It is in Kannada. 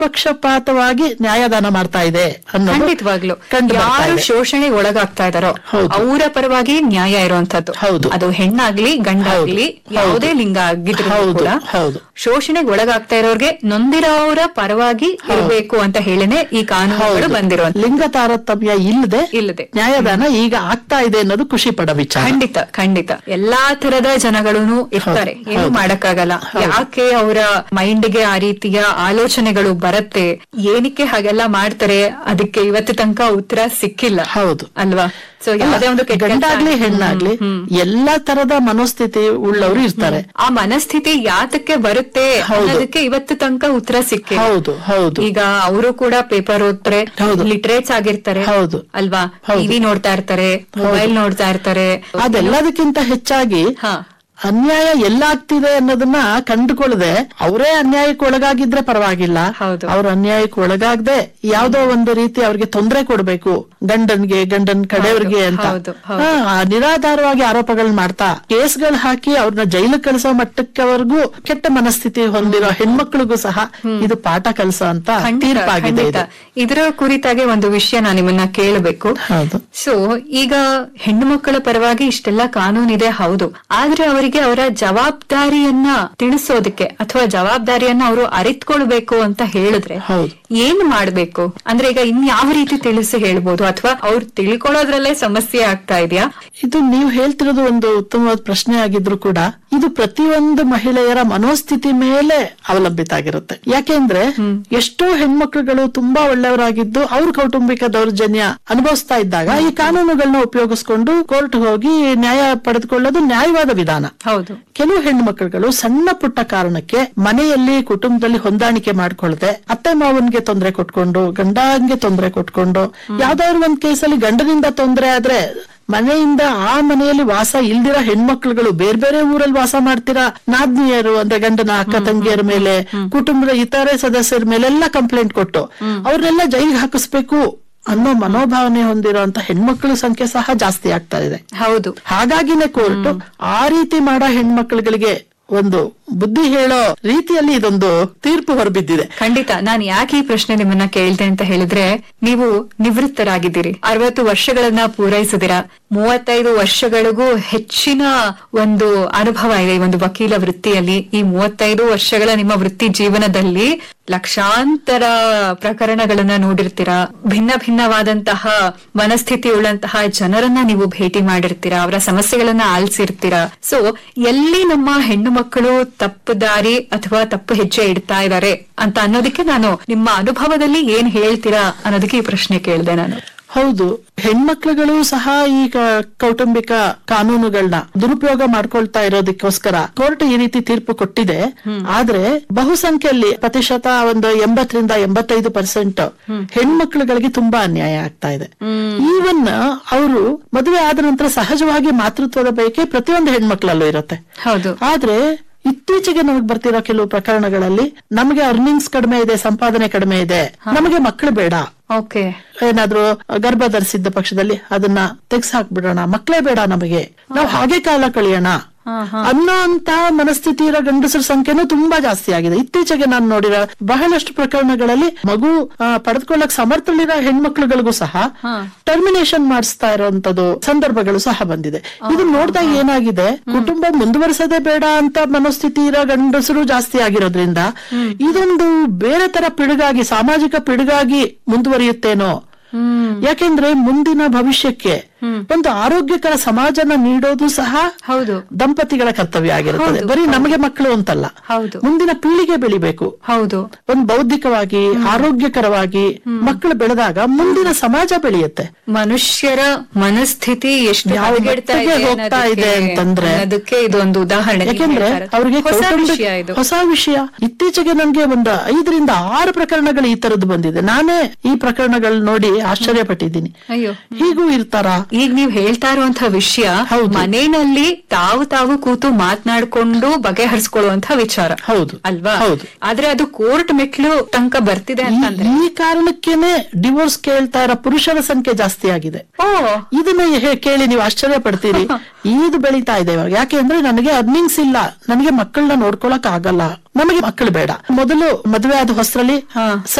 ನಿಷ್ಪಕ್ಷಪಾತವಾಗಿ ನ್ಯಾಯದಾನ ಮಾಡ್ತಾ ಇದೆ ಅನ್ನೋದು ಖಂಡಿತವಾಗ್ಲು ಕಂಡು ಬರ್ತಾ ಯಾರು ಇದೆ. ಶೋಷಣೆಗೆ ಒಳಗಾಗ್ತಾ ಇದಾರೋ ಹೌದು. ಅವರ ಪರವಾಗಿ ನ್ಯಾಯ ಇರುವಂತದ್ದು ಹೌದು. ಅದು ಹೆಣ್ಣಾಗ್ಲಿ ಗಂಡಾಗ್ಲಿ ಹೌದು. ಯಾವುದೇ ಲಿಂಗ ಆಗಿದ್ರು ಹೌದು, ಕೂಡ ಹೌದು. ಶೋಷಣೆಗೆ ಒಳಗಾಗ್ತಾ ಇರೋರ್ಗೆ ನೊಂದಿರೋರ ಪರವಾಗಿ ಇರಬೇಕು ಅಂತ ಹೇಳಿನೇ ಈ ಕಾನೂನುಗಳು ಹೌದು. ಬಂದಿರುವಂತ ಲಿಂಗ ತಾರತಮ್ಯ ಇಲ್ಲದೆ ಇಲ್ಲದೆ ನ್ಯಾಯದಾನ ಈಗ ಆಗ್ತಾ ಇದೆ ಅನ್ನೋದು ಖುಷಿ ಪಡ ವಿಚಾರ ಖಂಡಿತ ಖಂಡಿತ ಎಲ್ಲಾ ತರದ ಜನಗಳೂ ಇರ್ತಾರೆ ಹೌದು, ಏನು ಹೌದು. ಮಾಡಕ್ಕಾಗಲ್ಲ ಯಾಕೆ ಅವರ ಮೈಂಡ್ಗೆ ಆ ರೀತಿಯ ಆಲೋಚನೆಗಳು ಬರುತ್ತೆ ಏನಕ್ಕೆ ಹಾಗೆಲ್ಲ ಮಾಡ್ತಾರೆ ಅದಕ್ಕೆ ಇವತ್ತು ತನಕ ಉತ್ತರ ಸಿಕ್ಕಿಲ್ಲ ಹೌದು ಅಲ್ವಾ ಸೊ ಯಾವುದೇ ಒಂದು ಕೆಟ್ಟ ಕೆಲ್ಸ- ಗಂಡಾಗ್ಲಿ ಹೆಣ್ಣಾಗ್ಲಿ ಎಲ್ಲಾ ತರದ ಮನೋಸ್ಥಿತಿ ಉಳ್ಳವರು ಇರ್ತಾರೆ ಆ ಮನಸ್ಥಿತಿ ಯಾತಕ್ಕೆ ಬರುತ್ತೆ ಹೌದು. ಅನ್ನೋದಕ್ಕೆ ಇವತ್ತು ತನಕ ಉತ್ತರ ಸಿಕ್ಕಿಲ್ಲ ಹೌದು ಹೌದು ಈಗ ಅವರು ಕೂಡ ಪೇಪರ್ ಓದ್ತಾರೆ ಹೌದು. ಲಿಟ್ರೇಟ್ಸ್ ಆಗಿರ್ತಾರೆ ಹೌದು. ಅಲ್ವಾ ಹೌದು. ಟಿವಿ ನೋಡ್ತಾ ಇರ್ತಾರೆ ಮೊಬೈಲ್ ನೋಡ್ತಾ ಇರ್ತಾರೆ ಅದೆಲ್ಲದಕ್ಕಿಂತ ಹೆಚ್ಚಾಗಿ ಹಾ ಅನ್ಯಾಯ ಎಲ್ಲಾಗ್ತಿದೆ ಅನ್ನೋದನ್ನ ಕಂಡುಕೊಳ್ಳದೆ ಅವರೇ ಅನ್ಯಾಯಕ್ಕೆ ಒಳಗಾಗಿದ್ರೆ ಪರವಾಗಿಲ್ಲ ಹೌದು. ಅವ್ರ ಅನ್ಯಾಯಕ್ಕೆ ಒಳಗಾಗದೆ ಯಾವ್ದೋ ಒಂದು ರೀತಿ ಅವ್ರಿಗೆ ತೊಂದರೆ ಕೊಡ್ಬೇಕು ಗಂಡನ್ಗೆ ಗಂಡನ್ ಕಡೆಯವ್ರಿಗೆ ಅಂತ ಹೌದು, ಹೌದು. ಹಾ, ನಿರಾಧಾರವಾಗಿ ಆರೋಪಗಳನ್ನ ಮಾಡ್ತಾ ಕೇಸ್ಗಳು ಹಾಕಿ ಅವ್ರನ್ನ ಜೈಲಿಗೆ ಕಳಿಸೋ ಮಟ್ಟಕ್ಕವರೆಗೂ ಕೆಟ್ಟ ಮನಸ್ಥಿತಿ ಹೊಂದಿರೋ ಹೆಣ್ಮಕ್ಳಿಗೂ ಸಹ ಇದು ಪಾಠ ಕಲಿಸೋ ಅಂತ ಖಂಡಿತ ತೀರ್ಪಾಗಿದೆ ಖಂಡಿತ ಇದು ಇದರ ಕುರಿತಾಗಿ ಒಂದು ವಿಷಯ ನಾನು ನಿಮ್ಮನ್ನ ಕೇಳಬೇಕು ಹೌದು ಸೊ ಈಗ ಹೆಣ್ಣು ಮಕ್ಕಳ ಪರವಾಗಿ ಇಷ್ಟೆಲ್ಲ ಕಾನೂನಿದೆ ಹೌದು ಆದ್ರೆ ಅವರಿಗೆ ಅವರ ಜವಾಬ್ದಾರಿಯನ್ನ ತಿಳಿಸೋದಕ್ಕೆ ಅಥವಾ ಜವಾಬ್ದಾರಿಯನ್ನ ಅವರು ಅರಿತ್ಕೊಳ್ಬೇಕು ಅಂತ ಹೇಳಿದ್ರೆ ಹೌದು. ಏನ್ ಮಾಡ್ಬೇಕು ಅಂದ್ರೆ ಈಗ ಇನ್ ಯಾವ ರೀತಿ ತಿಳಿಸಿ ಹೇಳ್ಬೋದು ಅಥವಾ ಅವ್ರು ತಿಳ್ಕೊಳ್ಳೋದ್ರಲ್ಲೇ ಸಮಸ್ಯೆ ಆಗ್ತಾ ಇದೆಯಾ ಇದು ನೀವು ಹೇಳ್ತಿರೋದು ಒಂದು ಉತ್ತಮವಾದ ಪ್ರಶ್ನೆ ಆಗಿದ್ರು ಕೂಡ ಇದು ಪ್ರತಿಯೊಂದು ಮಹಿಳೆಯರ ಮನೋಸ್ಥಿತಿ ಮೇಲೆ ಅವಲಂಬಿತ ಆಗಿರುತ್ತೆ ಯಾಕೆಂದ್ರೆ ಎಷ್ಟೋ ಹೆಣ್ಮಕ್ಳುಗಳು ತುಂಬಾ ಒಳ್ಳೆಯವರಾಗಿದ್ದು ಅವ್ರ ಕೌಟುಂಬಿಕ ದೌರ್ಜನ್ಯ ಅನುಭವಿಸ್ತಾ ಇದ್ದಾಗ ಈ ಕಾನೂನುಗಳನ್ನ ಉಪಯೋಗಿಸ್ಕೊಂಡು ಕೋರ್ಟ್ ಹೋಗಿ ನ್ಯಾಯ ಪಡೆದುಕೊಳ್ಳೋದು ನ್ಯಾಯವಾದ ವಿಧಾನ ಹೌದು ಕೆಲವು ಹೆಣ್ಣು ಮಕ್ಕಳುಗಳು ಸಣ್ಣ ಪುಟ್ಟ ಕಾರಣಕ್ಕೆ ಮನೆಯಲ್ಲಿ ಕುಟುಂಬದಲ್ಲಿ ಹೊಂದಾಣಿಕೆ ಮಾಡ್ಕೊಳ್ದೆ ಅತ್ತೆ ಮಾವನ್ಗೆ ತೊಂದರೆ ಕೊಟ್ಕೊಂಡು ಗಂಡಂಗೆ ತೊಂದರೆ ಕೊಟ್ಕೊಂಡು ಯಾವ್ದಾದ್ರು ಒಂದ್ ಕೇಸಲ್ಲಿ ಗಂಡನಿಂದ ತೊಂದರೆ ಆದ್ರೆ ಮನೆಯಿಂದ ಆ ಮನೆಯಲ್ಲಿ ವಾಸ ಇಲ್ದಿರ ಹೆಣ್ಮಕ್ಳುಗಳು ಬೇರೆ ಬೇರೆ ಊರಲ್ಲಿ ವಾಸ ಮಾಡ್ತೀರಾ ನಾದ್ನಿಯರು ಅಂದ್ರೆ ಗಂಡನ ಅಕ್ಕ ತಂಗಿಯರ ಮೇಲೆ ಕುಟುಂಬದ ಇತರೆ ಸದಸ್ಯರ ಮೇಲೆಲ್ಲ ಕಂಪ್ಲೇಂಟ್ ಕೊಟ್ಟು ಅವ್ರನ್ನೆಲ್ಲ ಜೈಲಿಗೆ ಹಾಕಿಸ್ಬೇಕು ಅನ್ನೋ ಮನೋಭಾವನೆ ಹೊಂದಿರುವಂತ ಹೆಣ್ಮಕ್ಳ ಸಂಖ್ಯೆ ಸಹ ಜಾಸ್ತಿ ಆಗ್ತಾ ಇದೆ ಹೌದು ಹಾಗಾಗಿನೇ ಕೋರ್ಟ್ ಆ ರೀತಿ ಮಾಡೋ ಹೆಣ್ಮಕ್ಳುಗಳಿಗೆ ಒಂದು ಬುದ್ಧಿ ಹೇಳೋ ರೀತಿಯಲ್ಲಿ ಇದೊಂದು ತೀರ್ಪು ಹೊರಬಿದ್ದಿದೆ ಖಂಡಿತ ನಾನು ಯಾಕೆ ಈ ಪ್ರಶ್ನೆ ನಿಮ್ಮನ್ನ ಕೇಳ್ದೆ ಅಂತ ಹೇಳಿದ್ರೆ ನೀವು ನಿವೃತ್ತರಾಗಿದ್ದೀರಿ ಅರವತ್ತು ವರ್ಷಗಳನ್ನ ಪೂರೈಸಿದಿರ ಮೂವತ್ತೈದು ವರ್ಷಗಳಿಗೂ ಹೆಚ್ಚಿನ ಒಂದು ಅನುಭವ ಇದೆ ಈ ಒಂದು ವಕೀಲ ವೃತ್ತಿಯಲ್ಲಿ ಈ ಮೂವತ್ತೈದು ವರ್ಷಗಳ ನಿಮ್ಮ ವೃತ್ತಿ ಜೀವನದಲ್ಲಿ ಲಕ್ಷಾಂತರ ಪ್ರಕರಣಗಳನ್ನ ನೋಡಿರ್ತೀರಾ ಭಿನ್ನ ಭಿನ್ನವಾದಂತಹ ಮನಸ್ಥಿತಿ ಉಳ್ಳಂತಹ ಜನರನ್ನ ನೀವು ಭೇಟಿ ಮಾಡಿರ್ತೀರಾ ಅವರ ಸಮಸ್ಯೆಗಳನ್ನ ಆಲಿಸಿರ್ತೀರಾ ಸೊ ಎಲ್ಲಿ ನಮ್ಮ ಹೆಣ್ಣು ಮಕ್ಕಳು ತಪ್ಪು ದಾರಿ ಅಥವಾ ತಪ್ಪು ಹೆಜ್ಜೆ ಇಡ್ತಾ ಇದ್ದಾರೆ ಅಂತ ಅನ್ನೋದಕ್ಕೆ ನಾನು ನಿಮ್ಮ ಅನುಭವದಲ್ಲಿ ಏನ್ ಹೇಳ್ತೀರಾ ಅನ್ನೋದಕ್ಕೆ ಈ ಪ್ರಶ್ನೆ ಕೇಳಿದೆ ನಾನು ಹೌದು ಹೆಣ್ಮಕ್ಳುಗಳು ಸಹ ಈ ಕ- ಕೌಟುಂಬಿಕ ಕಾನೂನುಗಳನ್ನ ದುರುಪಯೋಗ ಮಾಡ್ಕೊಳ್ತಾ ಇರೋದಕ್ಕೋಸ್ಕರ ಕೋರ್ಟ್ ಈ ರೀತಿ ತೀರ್ಪು ಕೊಟ್ಟಿದೆ ಆದ್ರೆ ಬಹುಸಂಖ್ಯೆಯಲ್ಲಿ ಪ್ರತಿಶತ ಒಂದು ಎಂಬತ್ತರಿಂದ ಎಂಬತ್ತೈದು ಪರ್ಸೆಂಟ್ ಹೆಣ್ಮಕ್ಳುಗಳಿಗೆ ತುಂಬಾ ಅನ್ಯಾಯ ಆಗ್ತಾ ಇದೆ ಈವನ್ ಅವರು ಮದುವೆ ಆದ ನಂತರ ಸಹಜವಾಗಿ ಮಾತೃತ್ವದ ಬಯಕೆ ಪ್ರತಿಯೊಂದು ಹೆಣ್ಮಕ್ಳಲ್ಲೂ ಇರುತ್ತೆ ಹೌದು ಆದ್ರೆ ಇತ್ತೀಚೆಗೆ ನಮಗೆ ಬರ್ತಿರೋ ಕೆಲವು ಪ್ರಕರಣಗಳಲ್ಲಿ ನಮಗೆ ಅರ್ನಿಂಗ್ಸ್ ಕಡಿಮೆ ಇದೆ ಸಂಪಾದನೆ ಕಡಿಮೆ ಇದೆ ನಮಗೆ ಮಕ್ಕಳು ಬೇಡ ಓಕೆ ಏನಾದ್ರೂ ಗರ್ಭ ಧರಿಸಿದ್ದ ಪಕ್ಷದಲ್ಲಿ ಅದನ್ನ ತೆಗ್ಸ್ ಹಾಕ್ಬಿಡೋಣ ಮಕ್ಕಳೇ ಬೇಡ ನಮಗೆ ನಾವು ಹಾಗೆ ಕಾಲ ಕಳಿಯೋಣ ಅನ್ನೋ ಅಂತ ಮನಸ್ಥಿತಿ ಇರೋ ಗಂಡಸರ ಸಂಖ್ಯೆನೂ ತುಂಬಾ ಜಾಸ್ತಿ ಆಗಿದೆ ಇತ್ತೀಚೆಗೆ ನಾನು ನೋಡಿರೋ ಬಹಳಷ್ಟು ಪ್ರಕರಣಗಳಲ್ಲಿ ಮಗು ಆ, ಪಡೆದುಕೊಳ್ಳಕ್ ಸಮರ್ಥಲಿರೋ ಹೆಣ್ಮಕ್ಳುಗಳಿಗೂ ಸಹ ಟರ್ಮಿನೇಷನ್ ಮಾಡಿಸ್ತಾ ಇರುವಂತದ್ದು ಸಂದರ್ಭಗಳು ಸಹ ಬಂದಿದೆ ಇದು ನೋಡಿದಾಗ ಏನಾಗಿದೆ ಕುಟುಂಬ ಮುಂದುವರಿಸೋದೇ ಬೇಡ ಅಂತ ಮನೋಸ್ಥಿತಿ ಇರೋ ಗಂಡಸರು ಜಾಸ್ತಿ ಆಗಿರೋದ್ರಿಂದ ಇದೊಂದು ಬೇರೆ ತರ ಪಿಡುಗಾಗಿ ಸಾಮಾಜಿಕ ಪಿಡುಗಾಗಿ ಮುಂದುವರಿಯುತ್ತೇನೋ ಯಾಕೆಂದ್ರೆ ಮುಂದಿನ ಭವಿಷ್ಯಕ್ಕೆ ಒಂದು ಆರೋಗ್ಯಕರ ಸಮಾಜನ ನೀಡೋದು ಸಹ ಹೌದು ದಂಪತಿಗಳ ಕರ್ತವ್ಯ ಆಗಿರುತ್ತದೆ ಹೌದು, ಬರೀ ನಮಗೆ ಮಕ್ಕಳು ಅಂತಲ್ಲ ಹೌದು ಮುಂದಿನ ಪೀಳಿಗೆ ಬೆಳಿಬೇಕು ಹೌದು ಒಂದು ಬೌದ್ಧಿಕವಾಗಿ ಆರೋಗ್ಯಕರವಾಗಿ ಮಕ್ಕಳು ಬೆಳೆದಾಗ ಮುಂದಿನ ಸಮಾಜ ಬೆಳೆಯುತ್ತೆ ಮನುಷ್ಯರ ಮನಸ್ಥಿತಿ ಎಷ್ಟು ಯಾವ ಹದಗೆಡ್ತಾ ಮಟ್ಟಿಗೆ ಇದೆ ಹೋಗ್ತಾ ಇದೆ ಅನ್ನೋದಕ್ಕೆ- ಅಂತಂದ್ರೆ ಅನ್ನೋದಕ್ಕೆ ಇದೊಂದು ಉದಾಹರಣೆ ನೀವು ಯಾಕೆಂದ್ರೆ ಹೇಳ್ತಾ ಇರೋದು. ಅವ್ರಿಗೆ ಹೊಸ ಕೌಟುಂಬಿಕ ವಿಷಯ ಇದು ಹೊಸ ವಿಷಯ ಇತ್ತೀಚೆಗೆ ನನ್ಗೆ ಒಂದು ಐದರಿಂದ ಆರು ಪ್ರಕರಣಗಳು ಈ ತರದ್ದು ಬಂದಿದೆ ನಾನೇ ಈ ಪ್ರಕರಣಗಳು ನೋಡಿ ಆಶ್ಚರ್ಯಪಟ್ಟಿದ್ದೀನಿ ಅಯ್ಯೋ ಹೀಗೂ ಇರ್ತಾರ ಈಗ ನೀವ್ ಹೇಳ್ತಾ ಇರುವಂತಹ ವಿಷಯ ಹೌದು. ಮನೆಯಲ್ಲಿ ತಾವು ತಾವು ಕೂತು ಮಾತನಾಡ್ಕೊಂಡು ಬಗೆಹರಿಸ್ಕೊಳ್ಳುವಂತಹ ವಿಚಾರ ಹೌದು. ಅಲ್ವಾ ಹೌದು. ಆದ್ರೆ ಅದು ಕೋರ್ಟ್ ಮೆಟ್ಲು ತನಕ ಬರ್ತಿದೆ ಈ- ಅಂತಂದ್ರೆ ಈ ಕಾರಣಕ್ಕೇನೆ ಡಿವೋರ್ಸ್ ಕೇಳ್ತಾ ಇರೋ ಪುರುಷರ ಸಂಖ್ಯೆ ಜಾಸ್ತಿ ಆಗಿದೆ ಓ ಇದನ್ನ ಹೇ- ಕೇಳಿ ನೀವು ಆಶ್ಚರ್ಯ ಪಡ್ತೀರಿ ಇದು ಬೆಳೀತಾ ಇದೆ ಇವಾಗ ಯಾಕೆ ಅಂದ್ರೆ ನನಗೆ ಅರ್ನಿಂಗ್ಸ್ ಇಲ್ಲ ನನಗೆ ಮಕ್ಕಳನ್ನ ನೋಡ್ಕೊಳಕ್ ಆಗಲ್ಲ ನಮಗೆ ಮಕ್ಕಳು ಬೇಡ ಮೊದಲು ಮದುವೆ ಆದ ಹೊಸರಲ್ಲಿ ಹಾ.